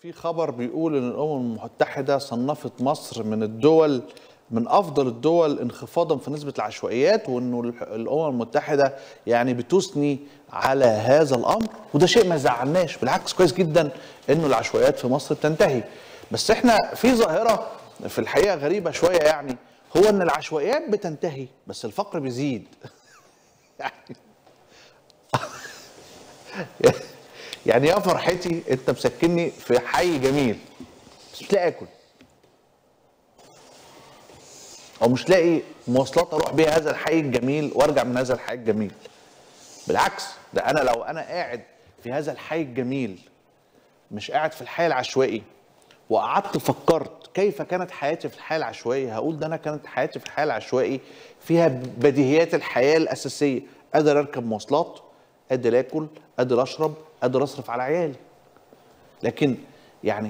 في خبر بيقول ان الامم المتحده صنفت مصر من الدول من افضل الدول انخفاضا في نسبه العشوائيات وانه الح- الامم المتحده يعني بتثني على هذا الامر وده شيء ما يزعلناش بالعكس كويس جدا انه العشوائيات في مصر بتنتهي بس احنا في ظاهره في الحقيقه غريبه شويه يعني هو ان العشوائيات بتنتهي بس الفقر بيزيد يعني يعني يا فرحتي انت مسكني في حي جميل بس مش لاقي اكل او مش لاقي مواصلات اروح بيها هذا الحي الجميل وارجع من هذا الحي الجميل بالعكس ده انا لو انا قاعد في هذا الحي الجميل مش قاعد في الحي العشوائي وقعدت فكرت كيف كانت حياتي في الحياه العشوائيه هقول ده انا كانت حياتي في الحياه العشوائي فيها بديهيات الحياه الاساسيه قادر اركب مواصلات قادر اكل قادر اشرب قادر اصرف على عيالي لكن يعني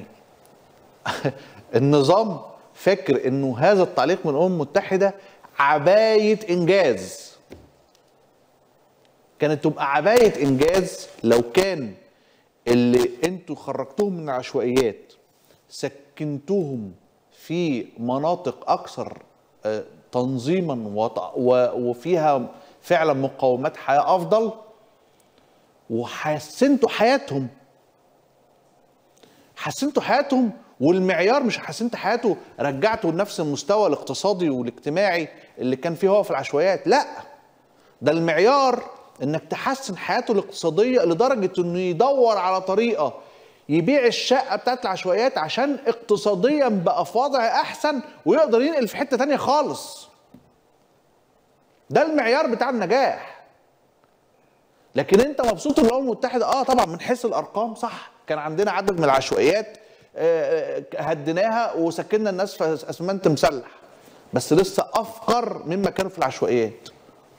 النظام فاكر انه هذا التعليق من الامم المتحده عبايه انجاز كانت تبقى عبايه انجاز لو كان اللي انتوا خرجتوهم من العشوائيات سكنتوهم في مناطق اكثر آه، تنظيما وط- و- وفيها فعلا مقومات حياه افضل وحسنتوا حياتهم حسنتوا حياتهم والمعيار مش حسنت حياته رجعته لنفس المستوى الاقتصادي والاجتماعي اللي كان فيه هو في العشوائيات لا ده المعيار انك تحسن حياته الاقتصاديه لدرجه انه يدور على طريقه يبيع الشقه بتاعت العشوائيات عشان اقتصاديا بقى في وضع احسن ويقدر ينقل في حته تانية خالص ده المعيار بتاع النجاح لكن انت مبسوط ان الامم المتحده اه طبعا من حيث الارقام صح كان عندنا عدد من العشوائيات آه، آه، هديناها وسكننا الناس في اسمنت مسلح بس لسه افقر مما كانوا في العشوائيات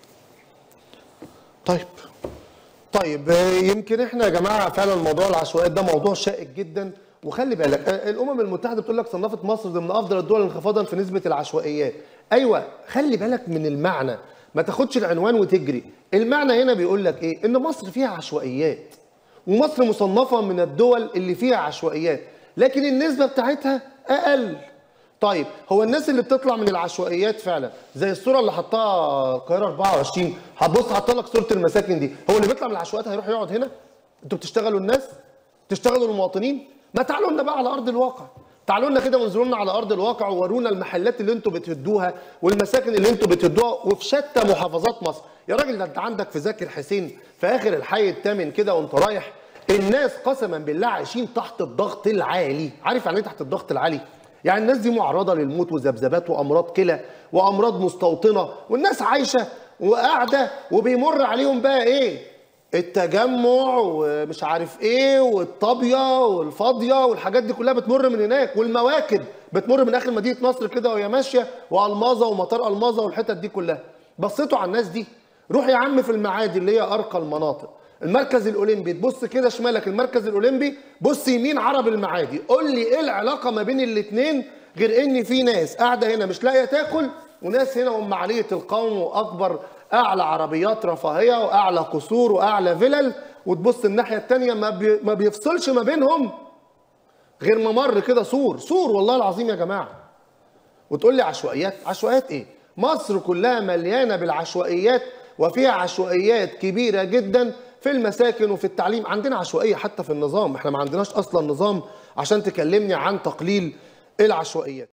طيب طيب آه، يمكن احنا يا جماعه فعلا موضوع العشوائيات ده موضوع شائك جدا وخلي بالك آه، الامم المتحده بتقول لك صنفت مصر ضمن افضل الدول انخفاضا في نسبه العشوائيات ايوه خلي بالك من المعنى ما تاخدش العنوان وتجري المعنى هنا بيقول لك ايه ان مصر فيها عشوائيات ومصر مصنفه من الدول اللي فيها عشوائيات لكن النسبه بتاعتها اقل طيب هو الناس اللي بتطلع من العشوائيات فعلا زي الصوره اللي حطها القاهره 24 هتبص حاطه لك صوره المساكن دي هو اللي بيطلع من العشوائيات هيروح يقعد هنا انتوا بتشتغلوا الناس تشتغلوا المواطنين ما تعالوا لنا بقى على ارض الواقع تعالوا لنا كده وانزلوا لنا على ارض الواقع وورونا المحلات اللي انتوا بتهدوها والمساكن اللي انتوا بتهدوها وفي شتى محافظات مصر يا راجل ده انت عندك في زكي حسين في اخر الحي الثامن كده وانت رايح الناس قسما بالله عايشين تحت الضغط العالي عارف يعني ايه تحت الضغط العالي يعني الناس دي معرضه للموت وذبذبات وامراض كلى وامراض مستوطنه والناس عايشه وقاعده وبيمر عليهم بقى ايه التجمع ومش عارف ايه والطابيه والفاضيه والحاجات دي كلها بتمر من هناك والمواكب بتمر من اخر مدينه نصر كده وهي ماشيه والماظه ومطار الماظه والحتت دي كلها بصيتوا على الناس دي روح يا عم في المعادي اللي هي ارقى المناطق المركز الاولمبي تبص كده شمالك المركز الاولمبي بص يمين عرب المعادي قول لي ايه العلاقه ما بين الاثنين غير ان في ناس قاعده هنا مش لاقيه تاكل وناس هنا هم عليه القوم واكبر اعلى عربيات رفاهيه واعلى قصور واعلى فلل وتبص الناحيه الثانيه ما, بي ما بيفصلش ما بينهم غير ممر كده سور سور والله العظيم يا جماعه وتقول لي عشوائيات عشوائيات ايه مصر كلها مليانه بالعشوائيات وفيها عشوائيات كبيره جدا في المساكن وفي التعليم عندنا عشوائيه حتى في النظام احنا ما عندناش اصلا نظام عشان تكلمني عن تقليل العشوائيات